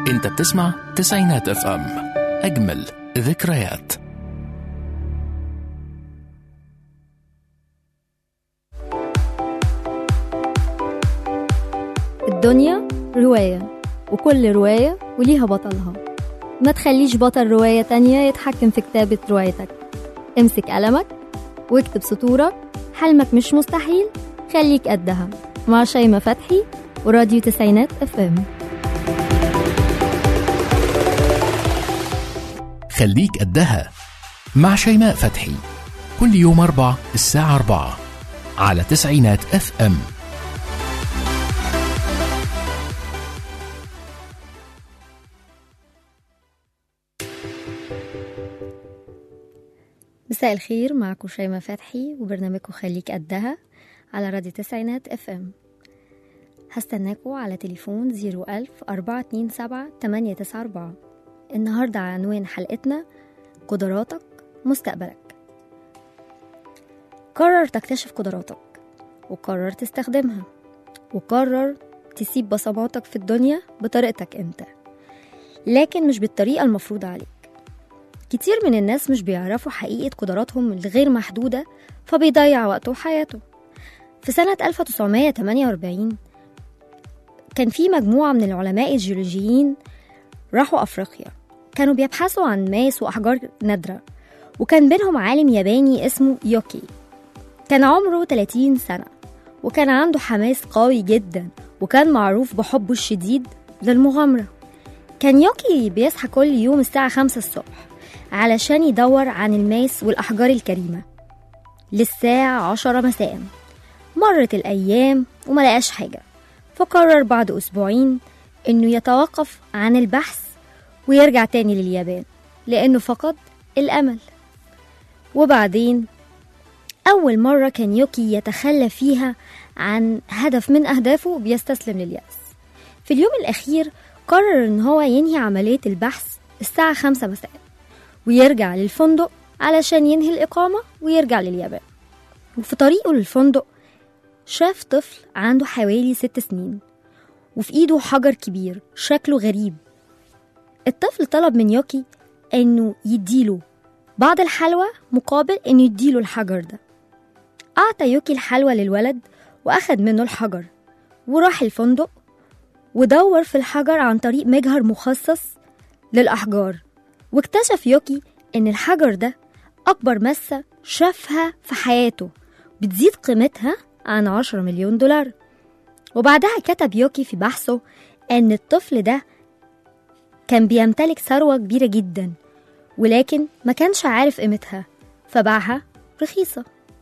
انت بتسمع تسعينات اف ام اجمل ذكريات الدنيا رواية وكل رواية وليها بطلها ما تخليش بطل رواية تانية يتحكم في كتابة روايتك امسك قلمك واكتب سطورك حلمك مش مستحيل خليك قدها مع شيماء فتحي وراديو تسعينات اف ام خليك قدها مع شيماء فتحي كل يوم أربع الساعة أربعة على تسعينات اف ام مساء الخير معكم شيماء فتحي وبرنامجكم خليك قدها على راديو تسعينات اف ام هستناكم على تليفون زيرو ألف أربعة اتنين سبعة تمانية تسعة أربعة النهاردة عنوان حلقتنا قدراتك مستقبلك قرر تكتشف قدراتك وقرر تستخدمها وقرر تسيب بصماتك في الدنيا بطريقتك انت لكن مش بالطريقة المفروضة عليك كتير من الناس مش بيعرفوا حقيقة قدراتهم الغير محدودة فبيضيع وقته وحياته في سنة 1948 كان في مجموعة من العلماء الجيولوجيين راحوا أفريقيا كانوا بيبحثوا عن ماس وأحجار نادرة وكان بينهم عالم ياباني اسمه يوكي كان عمره 30 سنة وكان عنده حماس قوي جدا وكان معروف بحبه الشديد للمغامرة كان يوكي بيصحى كل يوم الساعة خمسة الصبح علشان يدور عن الماس والأحجار الكريمة للساعة عشرة مساء مرت الأيام وملقاش حاجة فقرر بعد أسبوعين إنه يتوقف عن البحث ويرجع تاني لليابان لأنه فقد الأمل وبعدين أول مرة كان يوكي يتخلى فيها عن هدف من أهدافه بيستسلم لليأس في اليوم الأخير قرر إن هو ينهي عملية البحث الساعة خمسة مساء ويرجع للفندق علشان ينهي الإقامة ويرجع لليابان وفي طريقه للفندق شاف طفل عنده حوالي ست سنين وفي إيده حجر كبير شكله غريب الطفل طلب من يوكي إنه يديله بعض الحلوى مقابل إنه يديله الحجر ده أعطى يوكي الحلوى للولد وأخد منه الحجر وراح الفندق ودور في الحجر عن طريق مجهر مخصص للأحجار واكتشف يوكي إن الحجر ده أكبر مسة شافها في حياته بتزيد قيمتها عن عشرة مليون دولار وبعدها كتب يوكي في بحثه إن الطفل ده كان بيمتلك ثروة كبيرة جدا ولكن ما كانش عارف قيمتها فباعها رخيصة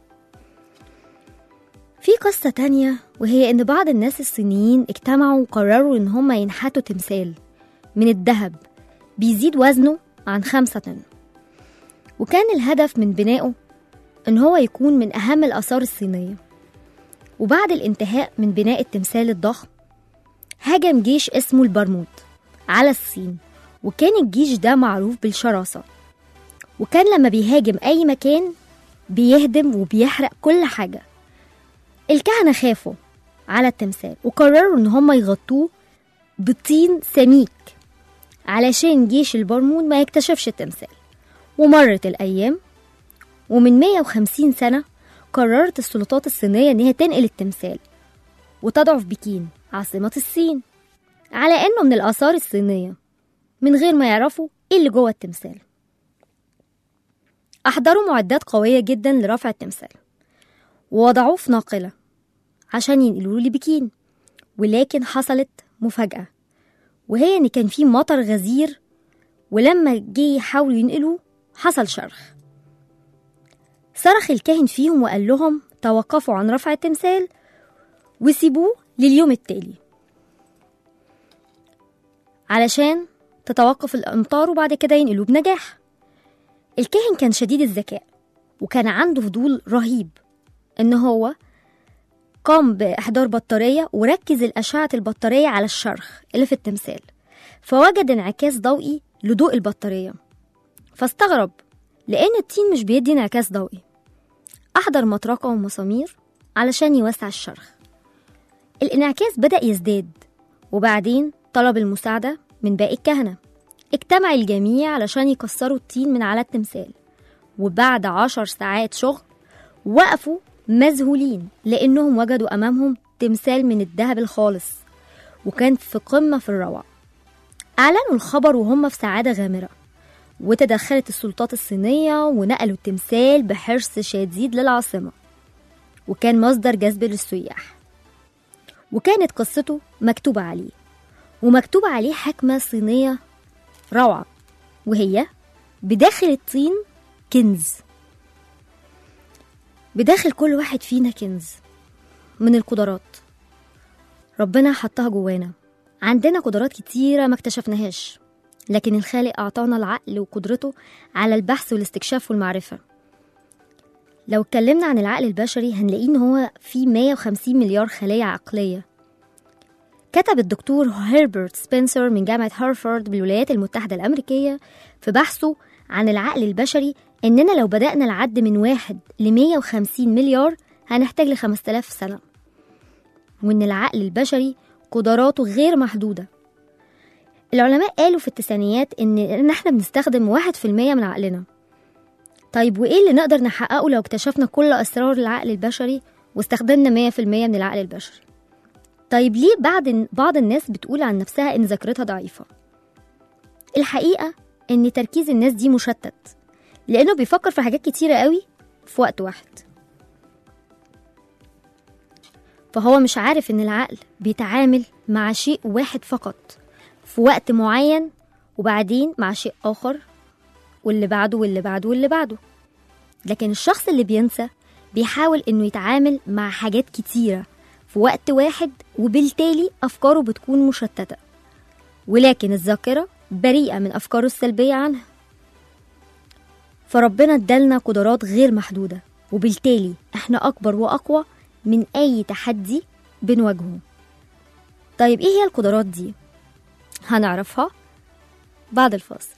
في قصة تانية وهي إن بعض الناس الصينيين اجتمعوا وقرروا إن هما ينحتوا تمثال من الذهب بيزيد وزنه عن خمسة طن وكان الهدف من بنائه إن هو يكون من أهم الآثار الصينية وبعد الانتهاء من بناء التمثال الضخم هاجم جيش اسمه البرموت على الصين وكان الجيش ده معروف بالشراسة وكان لما بيهاجم أي مكان بيهدم وبيحرق كل حاجة الكهنة خافوا على التمثال وقرروا إن هم يغطوه بطين سميك علشان جيش البرمود ما يكتشفش التمثال ومرت الأيام ومن 150 سنة قررت السلطات الصينية إن هي تنقل التمثال وتضع في بكين عاصمة الصين على إنه من الآثار الصينية من غير ما يعرفوا إيه اللي جوه التمثال أحضروا معدات قوية جدا لرفع التمثال ووضعوه في ناقلة عشان ينقلوه لبكين ولكن حصلت مفاجأة وهي إن كان في مطر غزير ولما جه يحاولوا ينقلوه حصل شرخ صرخ الكاهن فيهم وقال لهم توقفوا عن رفع التمثال وسيبوه لليوم التالي علشان تتوقف الأمطار وبعد كده ينقلوه بنجاح الكاهن كان شديد الذكاء وكان عنده فضول رهيب إن هو قام بإحضار بطارية وركز الأشعة البطارية على الشرخ اللي في التمثال فوجد انعكاس ضوئي لضوء البطارية فاستغرب لأن الطين مش بيدي انعكاس ضوئي أحضر مطرقة ومسامير علشان يوسع الشرخ الانعكاس بدأ يزداد وبعدين طلب المساعدة من باقي الكهنة اجتمع الجميع علشان يكسروا الطين من على التمثال وبعد عشر ساعات شغل وقفوا مذهولين لأنهم وجدوا أمامهم تمثال من الذهب الخالص وكان في قمة في الروعة أعلنوا الخبر وهم في سعادة غامرة وتدخلت السلطات الصينية ونقلوا التمثال بحرص شديد للعاصمة وكان مصدر جذب للسياح وكانت قصته مكتوبة عليه ومكتوب عليه حكمة صينية روعة وهي بداخل الطين كنز بداخل كل واحد فينا كنز من القدرات ربنا حطها جوانا عندنا قدرات كتيرة ما اكتشفناهاش لكن الخالق أعطانا العقل وقدرته على البحث والاستكشاف والمعرفة لو اتكلمنا عن العقل البشري هنلاقيه إن هو فيه 150 مليار خلية عقلية كتب الدكتور هيربرت سبنسر من جامعة هارفارد بالولايات المتحدة الأمريكية في بحثه عن العقل البشري إننا لو بدأنا العد من واحد ل 150 مليار هنحتاج ل 5000 سنة وإن العقل البشري قدراته غير محدودة العلماء قالوا في التسعينيات إن إن إحنا بنستخدم واحد في المية من عقلنا طيب وإيه اللي نقدر نحققه لو اكتشفنا كل أسرار العقل البشري واستخدمنا مية في المية من العقل البشري طيب ليه بعض بعض الناس بتقول عن نفسها إن ذاكرتها ضعيفة الحقيقة إن تركيز الناس دي مشتت لأنه بيفكر في حاجات كتيرة قوي في وقت واحد فهو مش عارف إن العقل بيتعامل مع شيء واحد فقط في وقت معين وبعدين مع شيء آخر واللي بعده واللي بعده واللي بعده لكن الشخص اللي بينسى بيحاول إنه يتعامل مع حاجات كتيرة في وقت واحد وبالتالي أفكاره بتكون مشتتة ولكن الذاكرة بريئة من أفكاره السلبية عنها فربنا ادالنا قدرات غير محدودة وبالتالي احنا أكبر وأقوى من أي تحدي بنواجهه طيب ايه هي القدرات دي؟ هنعرفها بعد الفاصل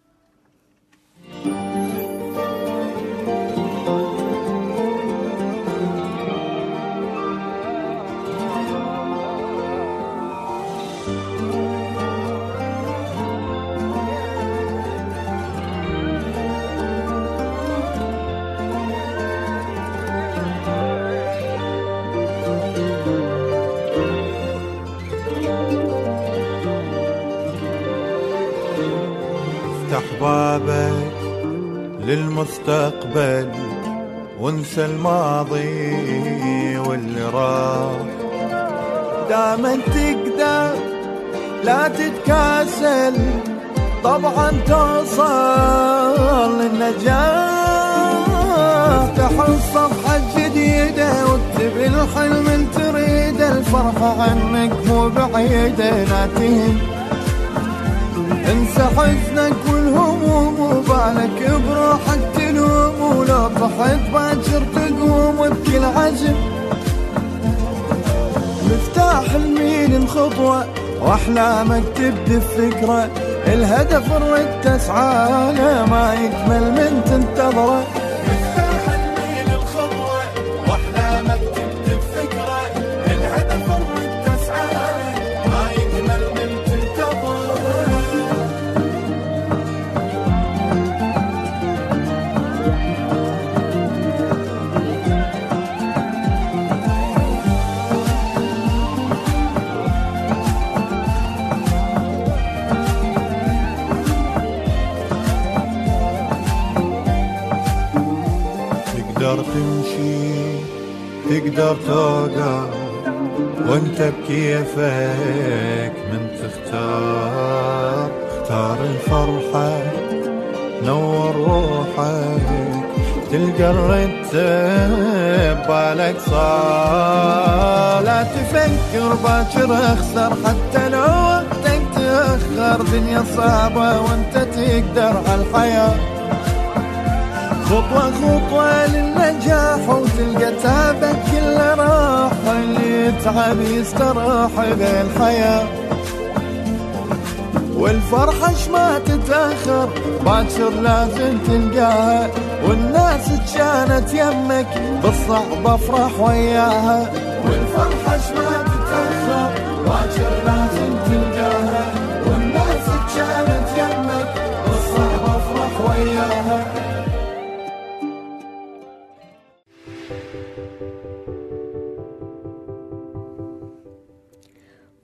افتح بابك للمستقبل وانسى الماضي واللي راح دائما تقدر لا تتكاسل طبعا توصل للنجاح افتح الصفحة الجديدة واكتب الحلم اللي تريده الفرحة عنك مو بعيدة لا تهم انسى حزنك والهموم وبالك بروحك تلوم ولو طحت باكر تقوم وبكل عزم مفتاح الميل خطوة واحلامك تبدي فكرة الهدف الرد تسعى له ما يكمل من تنتظره مفتاح الميل الخطوة واحلامك تبدي فكرة الهدف الرد تسعى له ما يكمل من تنتظره تقدر تمشي تقدر توقف وانت بكيفك من تختار اختار الفرحة نور روحك تلقى الرتب بالك صار لا تفكر باكر اخسر حتى لو وقتك تأخر دنيا صعبة وانت تقدر عالحياة خطوة خطوة للنجاح وتلقى تعبك كله راح اللي يتعب يستراح بالحياة والفرحة اش ما تتأخر باكر لازم تلقاها والناس كانت يمك بالصعب افرح وياها والفرحة اش ما تتأخر باكر لازم تلقاها والناس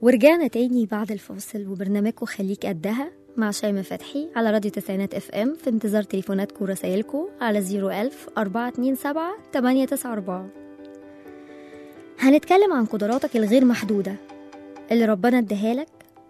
ورجعنا تاني بعد الفاصل وبرنامجكم خليك قدها مع شيماء فتحي على راديو تسعينات اف ام في انتظار تليفوناتكم ورسايلكم على 01000 427 894 هنتكلم عن قدراتك الغير محدودة اللي ربنا اداها لك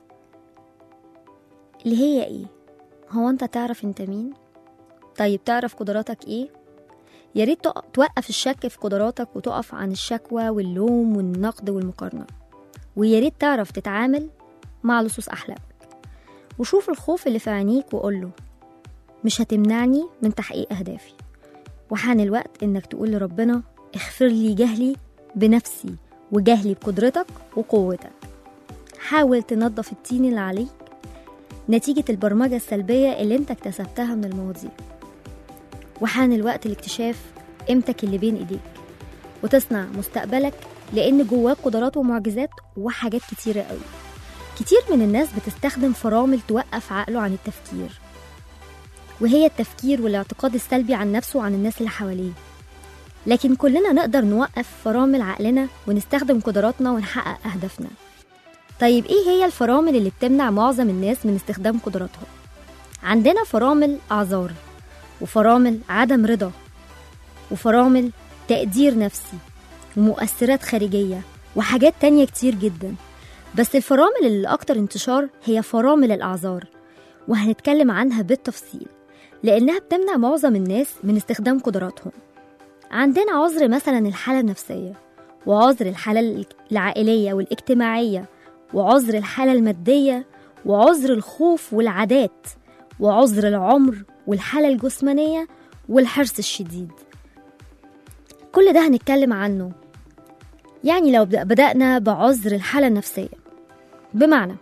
اللي هي ايه هو انت تعرف انت مين طيب تعرف قدراتك ايه يا ريت تق- توقف الشك في قدراتك وتقف عن الشكوى واللوم والنقد والمقارنة ويا ريت تعرف تتعامل مع لصوص أحلامك وشوف الخوف اللي في عينيك وقوله مش هتمنعني من تحقيق أهدافي وحان الوقت إنك تقول لربنا اغفر لي جهلي بنفسي وجهلي بقدرتك وقوتك حاول تنظف الطين اللي عليك نتيجة البرمجة السلبية اللي انت اكتسبتها من الماضي وحان الوقت لاكتشاف قيمتك اللي بين ايديك وتصنع مستقبلك لان جواك قدرات ومعجزات وحاجات كتيرة قوي كتير من الناس بتستخدم فرامل توقف عقله عن التفكير وهي التفكير والاعتقاد السلبي عن نفسه وعن الناس اللي حواليه لكن كلنا نقدر نوقف فرامل عقلنا ونستخدم قدراتنا ونحقق أهدافنا طيب إيه هي الفرامل اللي بتمنع معظم الناس من استخدام قدراتهم؟ عندنا فرامل أعذار وفرامل عدم رضا وفرامل تقدير نفسي ومؤثرات خارجية وحاجات تانية كتير جدا بس الفرامل اللي أكتر انتشار هي فرامل الأعذار وهنتكلم عنها بالتفصيل لأنها بتمنع معظم الناس من استخدام قدراتهم عندنا عذر مثلا الحالة النفسية وعذر الحالة العائلية والاجتماعية وعذر الحالة المادية وعذر الخوف والعادات وعذر العمر والحالة الجسمانية والحرص الشديد كل ده هنتكلم عنه يعني لو بدأ- بدأنا بعذر الحالة النفسية بمعنى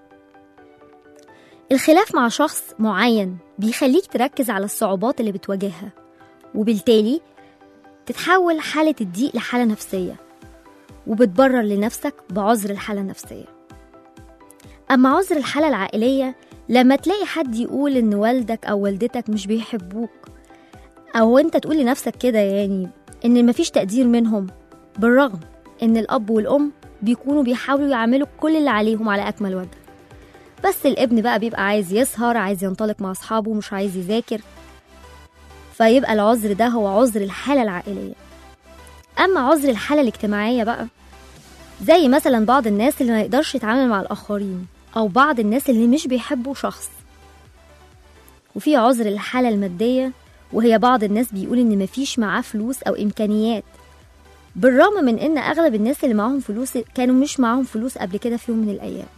الخلاف مع شخص معين بيخليك تركز على الصعوبات اللي بتواجهها وبالتالي تتحول حالة الضيق لحالة نفسية وبتبرر لنفسك بعذر الحالة النفسية أما عذر الحالة العائلية لما تلاقي حد يقول إن والدك أو والدتك مش بيحبوك أو أنت تقول لنفسك كده يعني إن مفيش تقدير منهم بالرغم إن الأب والأم بيكونوا بيحاولوا يعملوا كل اللي عليهم على أكمل وجه بس الابن بقى بيبقى عايز يسهر عايز ينطلق مع أصحابه مش عايز يذاكر فيبقى العذر ده هو عذر الحالة العائلية أما عذر الحالة الاجتماعية بقى زي مثلا بعض الناس اللي ما يقدرش يتعامل مع الآخرين أو بعض الناس اللي مش بيحبوا شخص وفي عذر الحالة المادية وهي بعض الناس بيقول إن مفيش معاه فلوس أو إمكانيات بالرغم من إن أغلب الناس اللي معاهم فلوس كانوا مش معاهم فلوس قبل كده في يوم من الأيام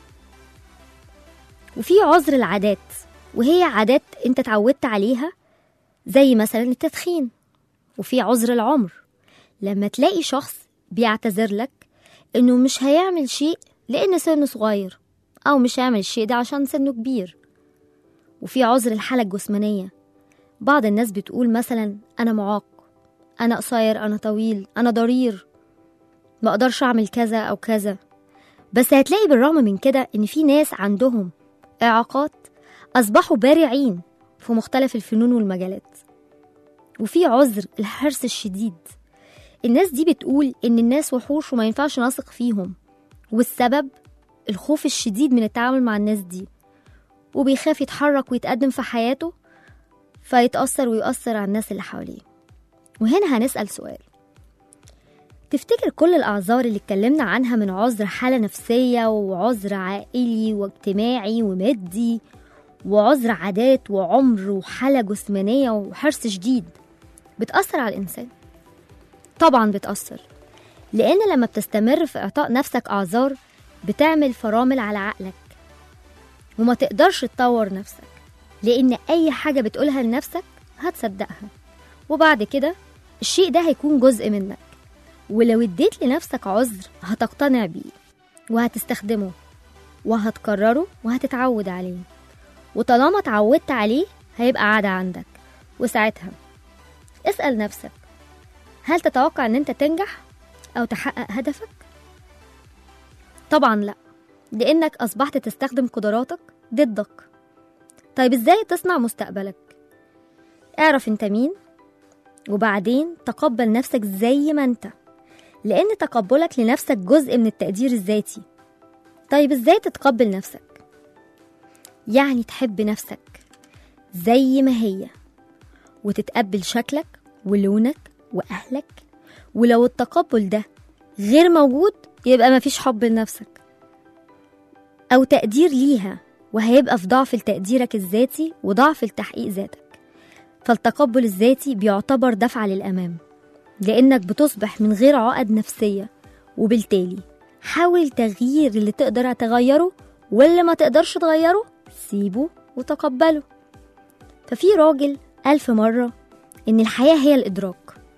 وفي عذر العادات وهي عادات انت اتعودت عليها زي مثلا التدخين وفي عذر العمر لما تلاقي شخص بيعتذر لك انه مش هيعمل شيء لان سنه صغير او مش هيعمل الشيء ده عشان سنه كبير وفي عذر الحالة الجسمانية بعض الناس بتقول مثلا انا معاق انا قصير انا طويل انا ضرير ما اقدرش اعمل كذا او كذا بس هتلاقي بالرغم من كده ان في ناس عندهم اعاقات اصبحوا بارعين في مختلف الفنون والمجالات وفي عذر الحرص الشديد الناس دي بتقول ان الناس وحوش وما ينفعش نثق فيهم والسبب الخوف الشديد من التعامل مع الناس دي وبيخاف يتحرك ويتقدم في حياته فيتأثر ويؤثر على الناس اللي حواليه وهنا هنسأل سؤال تفتكر كل الأعذار اللي اتكلمنا عنها من عذر حالة نفسية وعذر عائلي واجتماعي ومادي وعذر عادات وعمر وحالة جسمانية وحرص شديد بتأثر على الإنسان طبعا بتأثر لأن لما بتستمر في إعطاء نفسك أعذار بتعمل فرامل على عقلك وما تقدرش تطور نفسك لأن أي حاجة بتقولها لنفسك هتصدقها وبعد كده الشيء ده هيكون جزء منك ولو اديت لنفسك عذر هتقتنع بيه وهتستخدمه وهتكرره وهتتعود عليه وطالما اتعودت عليه هيبقى عادة عندك وساعتها اسأل نفسك هل تتوقع ان انت تنجح او تحقق هدفك طبعا لا لانك اصبحت تستخدم قدراتك ضدك طيب ازاي تصنع مستقبلك اعرف انت مين وبعدين تقبل نفسك زي ما انت لان تقبلك لنفسك جزء من التقدير الذاتي طيب ازاي تتقبل نفسك يعني تحب نفسك زي ما هي وتتقبل شكلك ولونك واهلك ولو التقبل ده غير موجود يبقى مفيش حب لنفسك او تقدير ليها وهيبقى في ضعف لتقديرك الذاتي وضعف لتحقيق ذاتك فالتقبل الذاتي بيعتبر دفعة للأمام لأنك بتصبح من غير عقد نفسية وبالتالي حاول تغيير اللي تقدر تغيره واللي ما تقدرش تغيره سيبه وتقبله ففي راجل ألف مرة إن الحياة هي الإدراك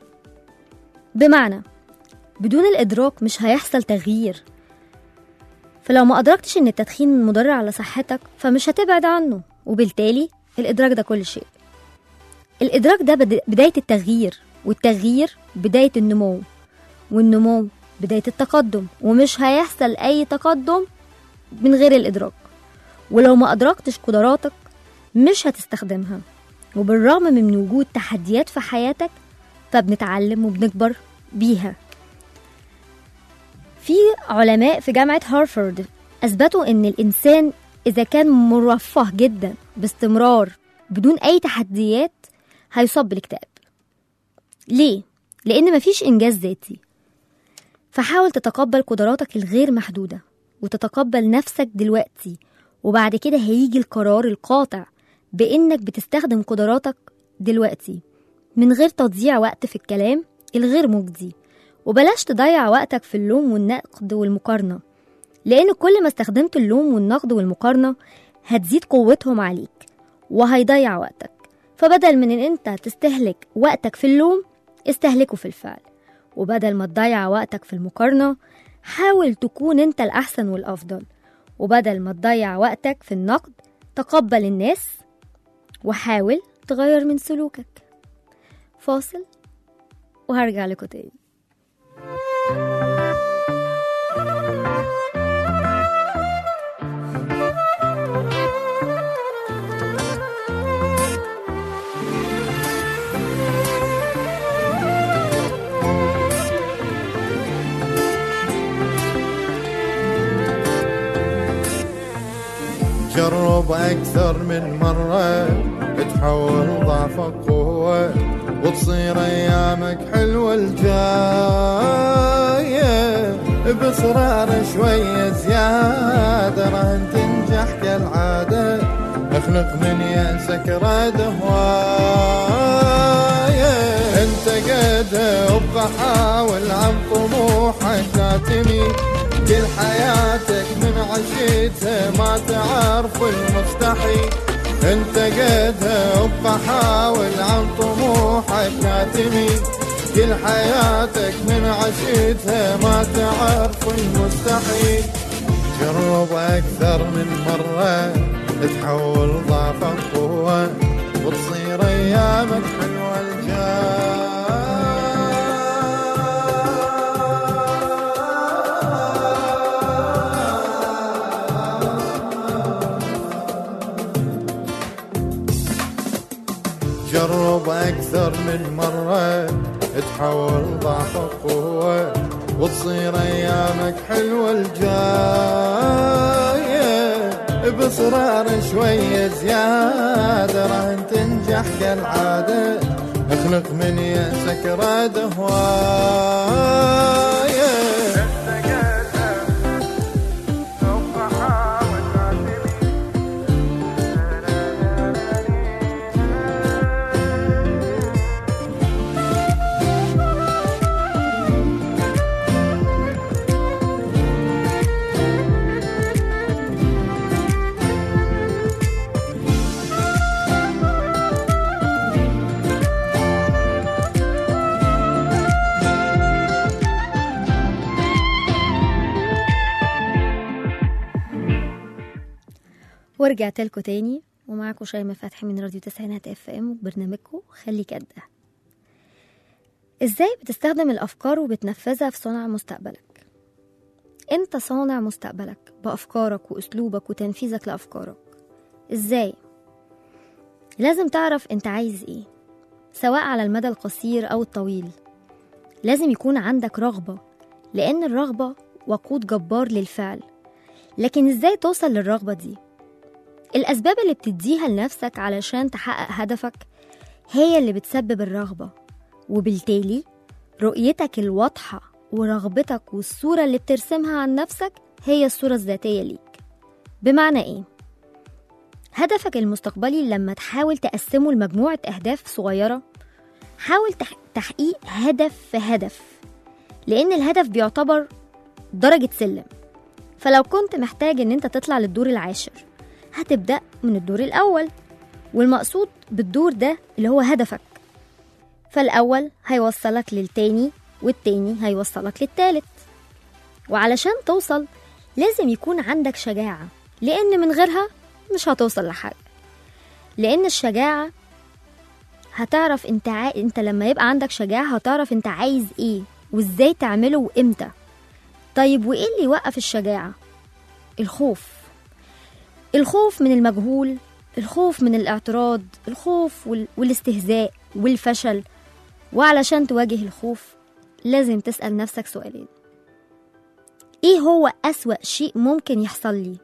بمعنى بدون الإدراك مش هيحصل تغيير فلو ما أدركتش إن التدخين مضر على صحتك فمش هتبعد عنه وبالتالي الإدراك ده كل شيء الإدراك ده بد- بداية التغيير والتغيير بداية النمو والنمو بداية التقدم ومش هيحصل أي تقدم من غير الإدراك ولو ما أدركتش قدراتك مش هتستخدمها وبالرغم من وجود تحديات في حياتك فبنتعلم وبنكبر بيها في علماء في جامعة هارفارد أثبتوا إن الإنسان إذا كان مرفه جدا باستمرار بدون أي تحديات هيصاب بالاكتئاب ليه؟ لأن مفيش إنجاز ذاتي فحاول تتقبل قدراتك الغير محدودة وتتقبل نفسك دلوقتي وبعد كده هيجي القرار القاطع بإنك بتستخدم قدراتك دلوقتي من غير تضييع وقت في الكلام الغير مجدي وبلاش تضيع وقتك في اللوم والنقد والمقارنة لأن كل ما استخدمت اللوم والنقد والمقارنة هتزيد قوتهم عليك وهيضيع وقتك فبدل من ان انت تستهلك وقتك في اللوم استهلكه في الفعل وبدل ما تضيع وقتك في المقارنة حاول تكون انت الأحسن والأفضل وبدل ما تضيع وقتك في النقد تقبل الناس وحاول تغير من سلوكك فاصل وهرجع لكم تاني جرب أكثر من مرة تحول ضعفك قوة وتصير أيامك حلوة الجاية بإصرار شوية زيادة راح تنجح كالعادة اخلق من يأسك راد هواية انت قد ابقى حاول عن طموحك لا تميل كل حياتك من عشيتها ما تعرف المستحيل انت قد ابقى حاول عن طموحك لا تميل كل حياتك من عشيتها ما تعرف المستحيل جرب أكثر من مرة تحول ضعفك قوة وتصير أيامك حلوة الجاي جرب أكثر من مرة تحول ضعفك قوة وتصير أيامك حلوة الجاية بإصرار شوية زيادة راح تنجح كالعادة اخلق من يأسك راد هواية ورجعت لكم تاني ومعاكم شيماء فتحي من راديو تسعينات اف ام وبرنامجكم خليك قدها ازاي بتستخدم الافكار وبتنفذها في صنع مستقبلك انت صانع مستقبلك بافكارك واسلوبك وتنفيذك لافكارك ازاي لازم تعرف انت عايز ايه سواء على المدى القصير او الطويل لازم يكون عندك رغبه لان الرغبه وقود جبار للفعل لكن ازاي توصل للرغبة دي؟ الأسباب اللي بتديها لنفسك علشان تحقق هدفك هي اللي بتسبب الرغبة وبالتالي رؤيتك الواضحة ورغبتك والصورة اللي بترسمها عن نفسك هي الصورة الذاتية ليك بمعنى ايه؟ هدفك المستقبلي لما تحاول تقسمه لمجموعة أهداف صغيرة حاول تح- تحقيق هدف في هدف لأن الهدف بيعتبر درجة سلم فلو كنت محتاج إن أنت تطلع للدور العاشر هتبدأ من الدور الأول والمقصود بالدور ده اللي هو هدفك فالأول هيوصلك للتاني والتاني هيوصلك للتالت وعلشان توصل لازم يكون عندك شجاعة لأن من غيرها مش هتوصل لحاجة لأن الشجاعة هتعرف انت ع... انت لما يبقى عندك شجاعة هتعرف انت عايز ايه وازاي تعمله وامتى طيب وايه اللي يوقف الشجاعة الخوف الخوف من المجهول الخوف من الاعتراض الخوف وال... والاستهزاء والفشل وعلشان تواجه الخوف لازم تسأل نفسك سؤالين ايه هو أسوأ شيء ممكن يحصل لي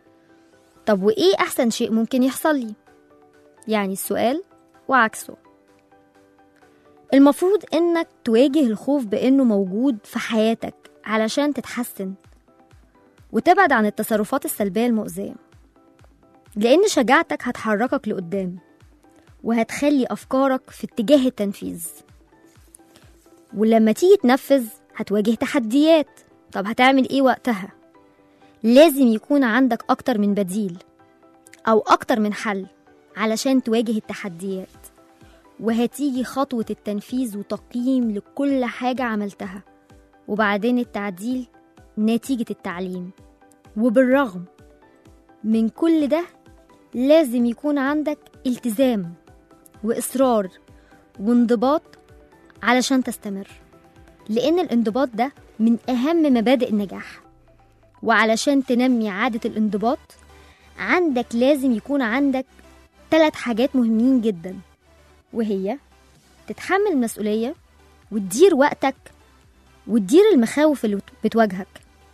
طب وايه أحسن شيء ممكن يحصل لي يعني السؤال وعكسه المفروض انك تواجه الخوف بانه موجود في حياتك علشان تتحسن وتبعد عن التصرفات السلبية المؤذية لأن شجاعتك هتحركك لقدام وهتخلي أفكارك في اتجاه التنفيذ ولما تيجي تنفذ هتواجه تحديات طب هتعمل ايه وقتها لازم يكون عندك أكتر من بديل أو أكتر من حل علشان تواجه التحديات وهتيجي خطوة التنفيذ وتقييم لكل حاجة عملتها وبعدين التعديل نتيجة التعليم وبالرغم من كل ده لازم يكون عندك التزام وإصرار وانضباط علشان تستمر لأن الانضباط ده من أهم مبادئ النجاح وعلشان تنمي عادة الانضباط عندك لازم يكون عندك ثلاث حاجات مهمين جدا وهي تتحمل المسؤولية وتدير وقتك وتدير المخاوف اللي بتواجهك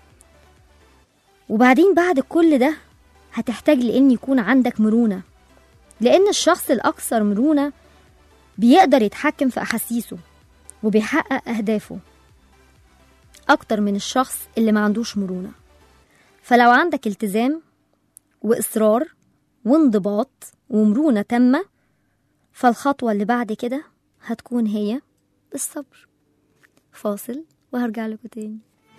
وبعدين بعد كل ده هتحتاج لأن يكون عندك مرونة لأن الشخص الأكثر مرونة بيقدر يتحكم في أحاسيسه وبيحقق أهدافه أكتر من الشخص اللي ما عندوش مرونة فلو عندك التزام وإصرار وانضباط ومرونة تامة فالخطوة اللي بعد كده هتكون هي الصبر فاصل وهرجع لكم تاني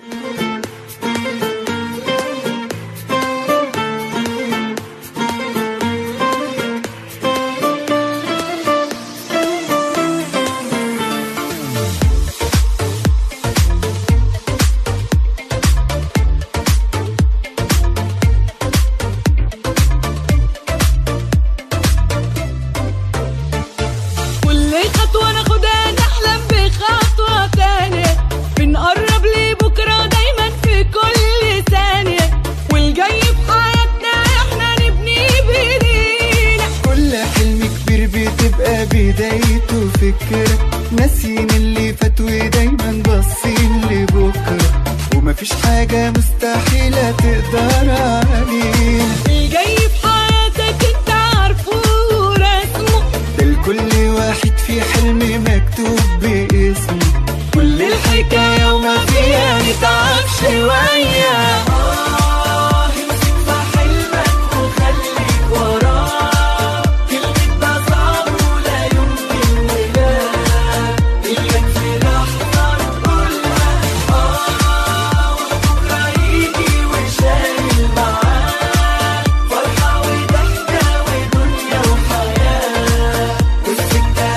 كل خطوة ناخدها نحلم بخطوة تانية بنقرب لبكرة دايما في كل ثانية والجاي في حياتنا احنا نبني بايدينا كل حلم كبير بتبقى بدايته فكرة ناسيين اللي فات ودايما باصين لبكرة ومفيش حاجة مستحيلة تقدر علينا الجاي في حياتك انت عارفه ورسمه ده لكل واحد في حلم مكتوب باسمه كل الحكاية وما فيها نتعب شوية آه امسك في حلمك وخليك وراه كلمة ده صعب ولا يمكن ولا إياك في لحظة نقولها آه وبكرة يجي وشايل معاه فرحة وضحكة ودنيا وحياة والسكة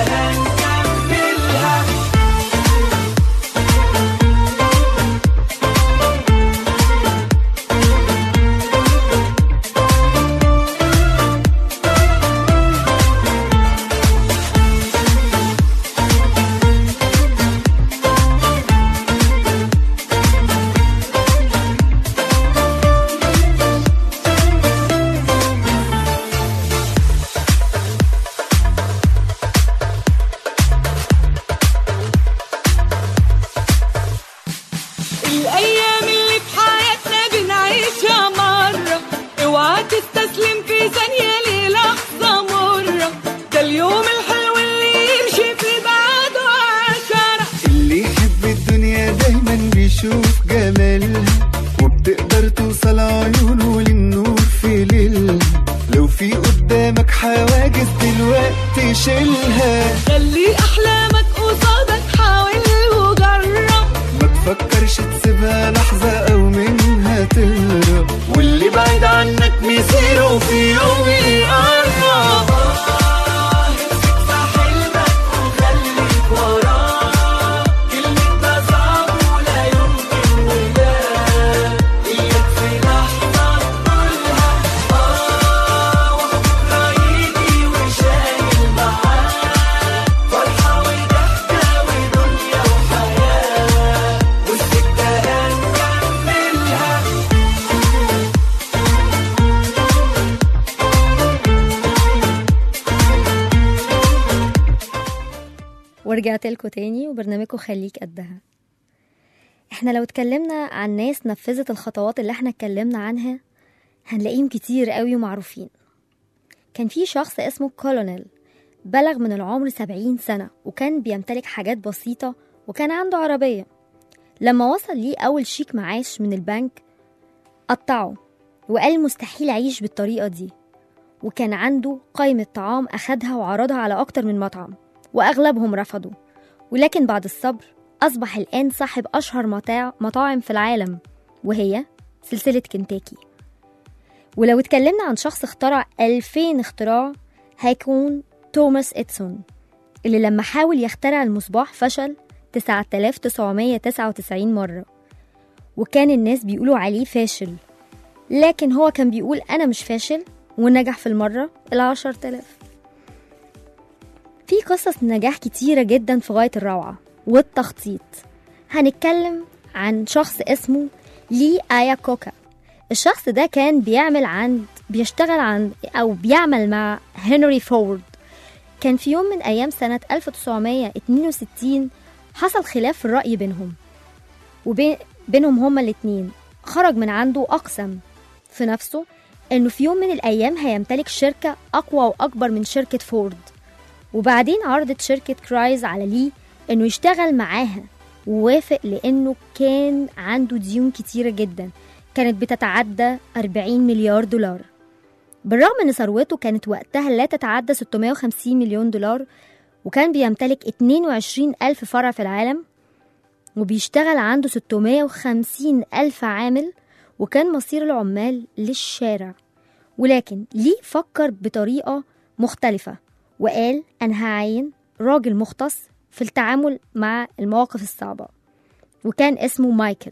هنكملها ورجعت لكم تاني وبرنامجكم خليك قدها احنا لو اتكلمنا عن ناس نفذت الخطوات اللي احنا اتكلمنا عنها هنلاقيهم كتير قوي ومعروفين كان في شخص اسمه كولونيل بلغ من العمر سبعين سنة وكان بيمتلك حاجات بسيطة وكان عنده عربية لما وصل ليه أول شيك معاش من البنك قطعه وقال مستحيل أعيش بالطريقة دي وكان عنده قائمة طعام أخدها وعرضها على أكتر من مطعم وأغلبهم رفضوا ولكن بعد الصبر أصبح الآن صاحب أشهر مطاع- مطاعم في العالم وهي سلسلة كنتاكي ولو اتكلمنا عن شخص اخترع 2000 اختراع هيكون توماس إدسون اللي لما حاول يخترع المصباح فشل 9999 مرة وكان الناس بيقولوا عليه فاشل لكن هو كان بيقول أنا مش فاشل ونجح في المرة العشر تلاف في قصص نجاح كتيرة جدا في غاية الروعة والتخطيط هنتكلم عن شخص اسمه لي آيا كوكا الشخص ده كان بيعمل عند بيشتغل عن أو بيعمل مع هنري فورد كان في يوم من أيام سنة 1962 حصل خلاف في الرأي بينهم وبينهم هما الاتنين خرج من عنده أقسم في نفسه إنه في يوم من الأيام هيمتلك شركة أقوى وأكبر من شركة فورد وبعدين عرضت شركة كرايز على ليه إنه يشتغل معاها ووافق لأنه كان عنده ديون كتيرة جدا كانت بتتعدى 40 مليار دولار بالرغم ان ثروته كانت وقتها لا تتعدى 650 مليون دولار وكان بيمتلك 22 ألف فرع في العالم وبيشتغل عنده 650 ألف عامل وكان مصير العمال للشارع ولكن ليه فكر بطريقة مختلفة وقال أنا هعين راجل مختص في التعامل مع المواقف الصعبة وكان اسمه مايكل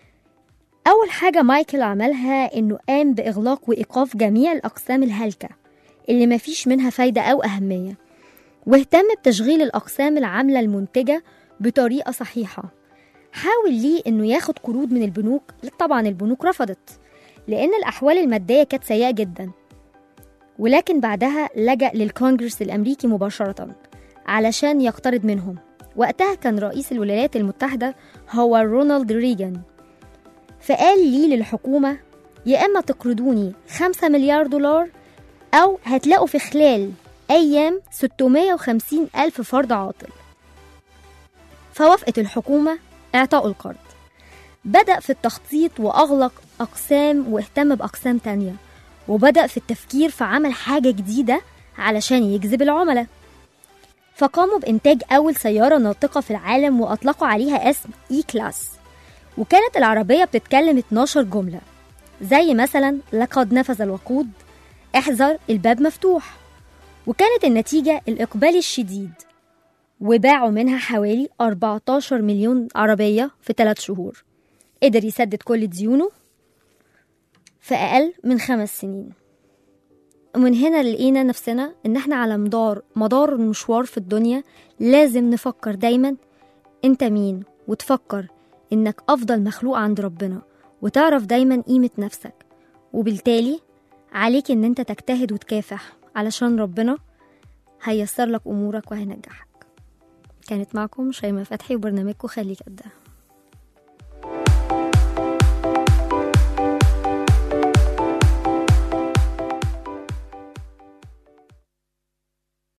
أول حاجة مايكل عملها إنه قام بإغلاق وإيقاف جميع الأقسام الهالكة اللي مفيش منها فايدة أو أهمية واهتم بتشغيل الأقسام العاملة المنتجة بطريقة صحيحة حاول ليه إنه ياخد قروض من البنوك طبعا البنوك رفضت لأن الأحوال المادية كانت سيئة جدا ولكن بعدها لجأ للكونجرس الأمريكي مباشرة علشان يقترض منهم وقتها كان رئيس الولايات المتحدة هو رونالد ريجان فقال لي للحكومة يا إما تقرضوني خمسة مليار دولار أو هتلاقوا في خلال أيام 650 ألف فرد عاطل فوافقت الحكومة إعطاء القرض بدأ في التخطيط وأغلق أقسام واهتم بأقسام تانية وبدأ في التفكير في عمل حاجة جديدة علشان يجذب العملاء فقاموا بإنتاج أول سيارة ناطقة في العالم وأطلقوا عليها اسم إي كلاس وكانت العربية بتتكلم 12 جملة زي مثلا لقد نفذ الوقود احذر الباب مفتوح وكانت النتيجة الإقبال الشديد وباعوا منها حوالي 14 مليون عربية في 3 شهور قدر يسدد كل ديونه في أقل من خمس سنين ومن هنا لقينا نفسنا إن إحنا على مدار مدار المشوار في الدنيا لازم نفكر دايما أنت مين وتفكر إنك أفضل مخلوق عند ربنا وتعرف دايما قيمة نفسك وبالتالي عليك إن أنت تجتهد وتكافح علشان ربنا هيسر لك أمورك وهينجحك كانت معكم شيماء فتحي وبرنامجكم خليك قدها